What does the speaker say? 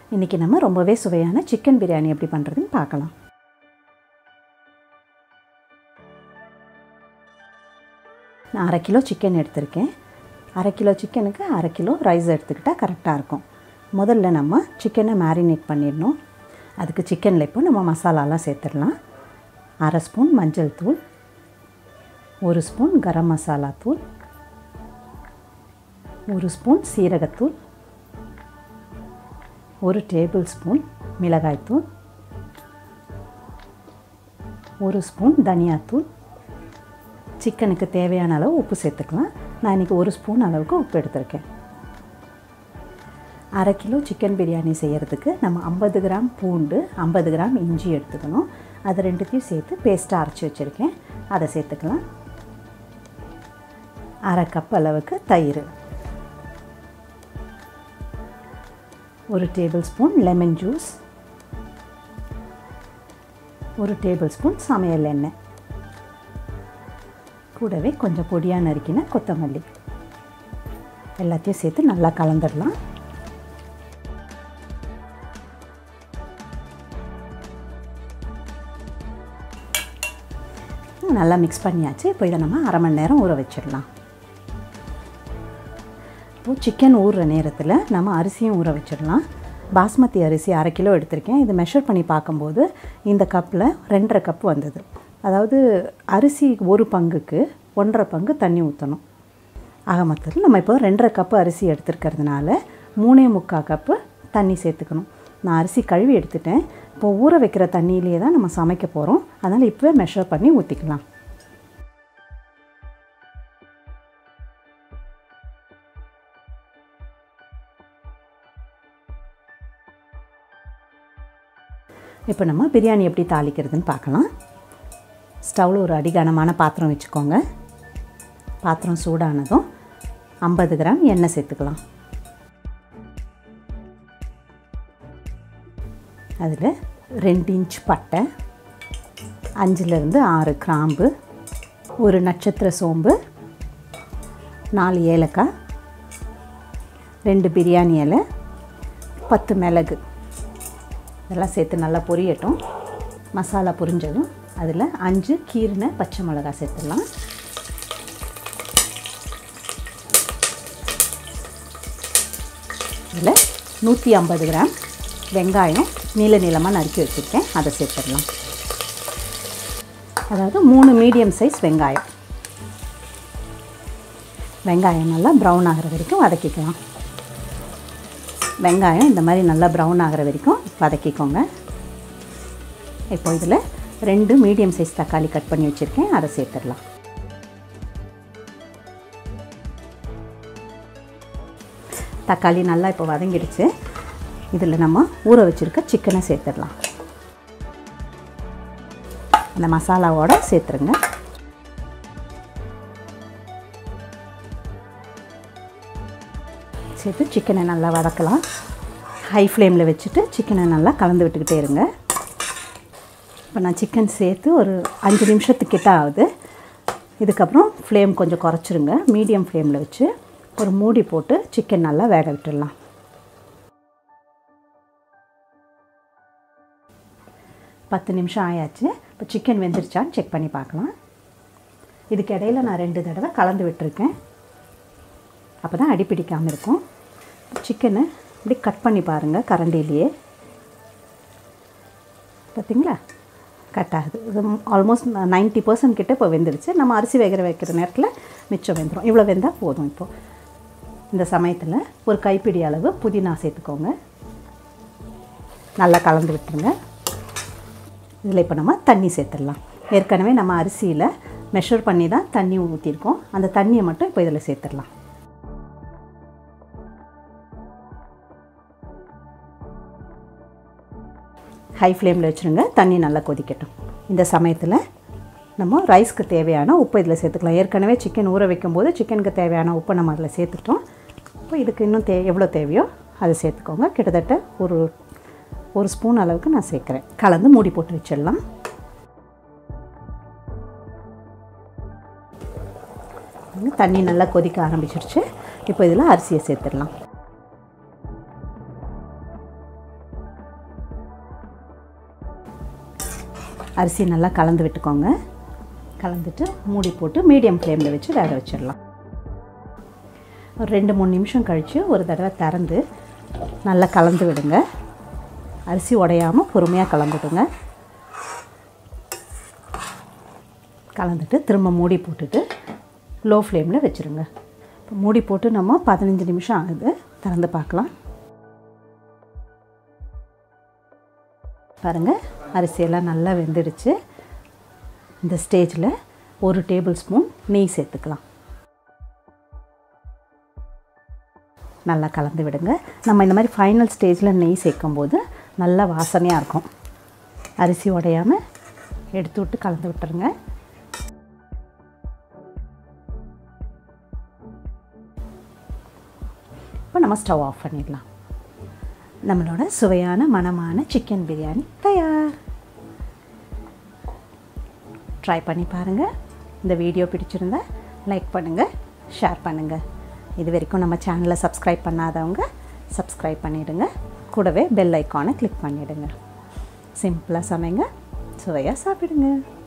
இன்றைக்கி நம்ம ரொம்பவே சுவையான சிக்கன் பிரியாணி எப்படி பண்ணுறதுன்னு பார்க்கலாம் நான் அரை கிலோ சிக்கன் எடுத்திருக்கேன் அரை கிலோ சிக்கனுக்கு அரை கிலோ ரைஸ் எடுத்துக்கிட்டால் கரெக்டாக இருக்கும் முதல்ல நம்ம சிக்கனை மேரினேட் பண்ணிடணும் அதுக்கு சிக்கனில் இப்போ நம்ம மசாலாலாம் சேர்த்துடலாம் அரை ஸ்பூன் மஞ்சள் தூள் ஒரு ஸ்பூன் கரம் மசாலா தூள் ஒரு ஸ்பூன் சீரகத்தூள் ஒரு டேபிள் ஸ்பூன் மிளகாய்த்தூள் ஒரு ஸ்பூன் தனியாத்தூள் சிக்கனுக்கு தேவையான அளவு உப்பு சேர்த்துக்கலாம் நான் இன்றைக்கி ஒரு ஸ்பூன் அளவுக்கு உப்பு எடுத்திருக்கேன் அரை கிலோ சிக்கன் பிரியாணி செய்கிறதுக்கு நம்ம ஐம்பது கிராம் பூண்டு ஐம்பது கிராம் இஞ்சி எடுத்துக்கணும் அது ரெண்டுத்தையும் சேர்த்து பேஸ்ட்டாக அரைச்சி வச்சுருக்கேன் அதை சேர்த்துக்கலாம் அரை கப் அளவுக்கு தயிர் ஒரு டேபிள் ஸ்பூன் லெமன் ஜூஸ் ஒரு டேபிள் ஸ்பூன் சமையல் எண்ணெய் கூடவே கொஞ்சம் பொடியாக நறுக்கின கொத்தமல்லி எல்லாத்தையும் சேர்த்து நல்லா கலந்துடலாம் நல்லா மிக்ஸ் பண்ணியாச்சு இப்போ இதை நம்ம அரை மணி நேரம் ஊற வச்சிடலாம் இப்போது சிக்கன் ஊறுற நேரத்தில் நம்ம அரிசியும் ஊற வச்சிடலாம் பாஸ்மதி அரிசி அரை கிலோ எடுத்திருக்கேன் இது மெஷர் பண்ணி பார்க்கும்போது இந்த கப்பில் ரெண்டரை கப் வந்தது அதாவது அரிசி ஒரு பங்குக்கு ஒன்றரை பங்கு தண்ணி ஊற்றணும் ஆக மொத்தத்தில் நம்ம இப்போ ரெண்டரை கப்பு அரிசி எடுத்துருக்கிறதுனால மூணே முக்கால் கப்பு தண்ணி சேர்த்துக்கணும் நான் அரிசி கழுவி எடுத்துட்டேன் இப்போ ஊற வைக்கிற தண்ணியிலேயே தான் நம்ம சமைக்க போகிறோம் அதனால் இப்போவே மெஷர் பண்ணி ஊற்றிக்கலாம் இப்போ நம்ம பிரியாணி எப்படி தாளிக்கிறதுன்னு பார்க்கலாம் ஸ்டவ்வில் ஒரு அடிகனமான பாத்திரம் வச்சுக்கோங்க பாத்திரம் சூடானதும் ஐம்பது கிராம் எண்ணெய் சேர்த்துக்கலாம் அதில் ரெண்டு இன்ச் பட்டை அஞ்சுலேருந்து ஆறு கிராம்பு ஒரு நட்சத்திர சோம்பு நாலு ஏலக்காய் ரெண்டு பிரியாணி இலை பத்து மிளகு இதெல்லாம் சேர்த்து நல்லா பொரியட்டும் மசாலா பொரிஞ்சதும் அதில் அஞ்சு கீரின பச்சை மிளகா சேர்த்துடலாம் இதில் நூற்றி ஐம்பது கிராம் வெங்காயம் நீல நீளமாக நறுக்கி வச்சுருக்கேன் அதை சேர்த்துடலாம் அதாவது மூணு மீடியம் சைஸ் வெங்காயம் வெங்காயம் நல்லா ப்ரௌன் ஆகிற வரைக்கும் வதக்கிக்கலாம் வெங்காயம் இந்த மாதிரி நல்லா ப்ரௌன் ஆகிற வரைக்கும் வதக்கிக்கோங்க இப்போ இதில் ரெண்டு மீடியம் சைஸ் தக்காளி கட் பண்ணி வச்சுருக்கேன் அதை சேர்த்துடலாம் தக்காளி நல்லா இப்போ வதங்கிடுச்சு இதில் நம்ம ஊற வச்சுருக்க சிக்கனை சேர்த்துடலாம் அந்த மசாலாவோட சேர்த்துருங்க சேர்த்து சிக்கனை நல்லா வதக்கலாம் ஹை ஃப்ளேமில் வச்சுட்டு சிக்கனை நல்லா கலந்து விட்டுக்கிட்டே இருங்க இப்போ நான் சிக்கன் சேர்த்து ஒரு அஞ்சு நிமிஷத்துக்கிட்ட ஆகுது இதுக்கப்புறம் ஃப்ளேம் கொஞ்சம் குறைச்சிருங்க மீடியம் ஃப்ளேமில் வச்சு ஒரு மூடி போட்டு சிக்கன் நல்லா வேக விட்டுடலாம் பத்து நிமிஷம் ஆயாச்சு இப்போ சிக்கன் வெந்துருச்சான்னு செக் பண்ணி பார்க்கலாம் இதுக்கு இடையில நான் ரெண்டு தடவை கலந்து விட்டுருக்கேன் அப்போ தான் அடி பிடிக்காமல் இருக்கும் சிக்கனை இப்படி கட் பண்ணி பாருங்கள் கரண்டிலேயே பார்த்தீங்களா கட் ஆகுது இது ஆல்மோஸ்ட் நைன்ட்டி பர்சன்ட் கிட்ட இப்போ வெந்துருச்சு நம்ம அரிசி வேகிற வைக்கிற நேரத்தில் மிச்சம் வெந்துடும் இவ்வளோ வெந்தால் போதும் இப்போது இந்த சமயத்தில் ஒரு கைப்பிடி அளவு புதினா சேர்த்துக்கோங்க நல்லா கலந்து விட்டுருங்க இதில் இப்போ நம்ம தண்ணி சேர்த்துடலாம் ஏற்கனவே நம்ம அரிசியில் மெஷர் பண்ணி தான் தண்ணி ஊற்றிருக்கோம் அந்த தண்ணியை மட்டும் இப்போ இதில் சேர்த்துடலாம் ஹை ஃப்ளேமில் வச்சுருங்க தண்ணி நல்லா கொதிக்கட்டும் இந்த சமயத்தில் நம்ம ரைஸ்க்கு தேவையான உப்பு இதில் சேர்த்துக்கலாம் ஏற்கனவே சிக்கன் ஊற வைக்கும்போது சிக்கனுக்கு தேவையான உப்பை நம்ம அதில் சேர்த்துட்டோம் இப்போ இதுக்கு இன்னும் தே எவ்வளோ தேவையோ அதை சேர்த்துக்கோங்க கிட்டத்தட்ட ஒரு ஒரு ஸ்பூன் அளவுக்கு நான் சேர்க்குறேன் கலந்து மூடி போட்டு வச்சிடலாம் தண்ணி நல்லா கொதிக்க ஆரம்பிச்சிருச்சு இப்போ இதில் அரிசியை சேர்த்துடலாம் அரிசி நல்லா கலந்து விட்டுக்கோங்க கலந்துட்டு மூடி போட்டு மீடியம் ஃப்ளேமில் வச்சு வேக வச்சிடலாம் ஒரு ரெண்டு மூணு நிமிஷம் கழித்து ஒரு தடவை திறந்து நல்லா கலந்து விடுங்க அரிசி உடையாமல் பொறுமையாக கலந்துடுங்க கலந்துட்டு திரும்ப மூடி போட்டுட்டு லோ ஃப்ளேமில் வச்சுருங்க இப்போ மூடி போட்டு நம்ம பதினஞ்சு நிமிஷம் ஆகுது திறந்து பார்க்கலாம் பாருங்கள் அரிசியெல்லாம் நல்லா வெந்துடுச்சு இந்த ஸ்டேஜில் ஒரு டேபிள் ஸ்பூன் நெய் சேர்த்துக்கலாம் நல்லா கலந்து விடுங்க நம்ம இந்த மாதிரி ஃபைனல் ஸ்டேஜில் நெய் சேர்க்கும்போது நல்லா வாசனையாக இருக்கும் அரிசி உடையாமல் எடுத்து விட்டு கலந்து விட்டுருங்க இப்போ நம்ம ஸ்டவ் ஆஃப் பண்ணிடலாம் நம்மளோட சுவையான மணமான சிக்கன் பிரியாணி தயார் ட்ரை பண்ணி பாருங்கள் இந்த வீடியோ பிடிச்சிருந்தா லைக் பண்ணுங்கள் ஷேர் பண்ணுங்கள் இது வரைக்கும் நம்ம சேனலை சப்ஸ்கிரைப் பண்ணாதவங்க சப்ஸ்கிரைப் பண்ணிவிடுங்க கூடவே பெல் ஐக்கானை கிளிக் பண்ணிவிடுங்க சிம்பிளாக சமைங்க சுவையாக சாப்பிடுங்க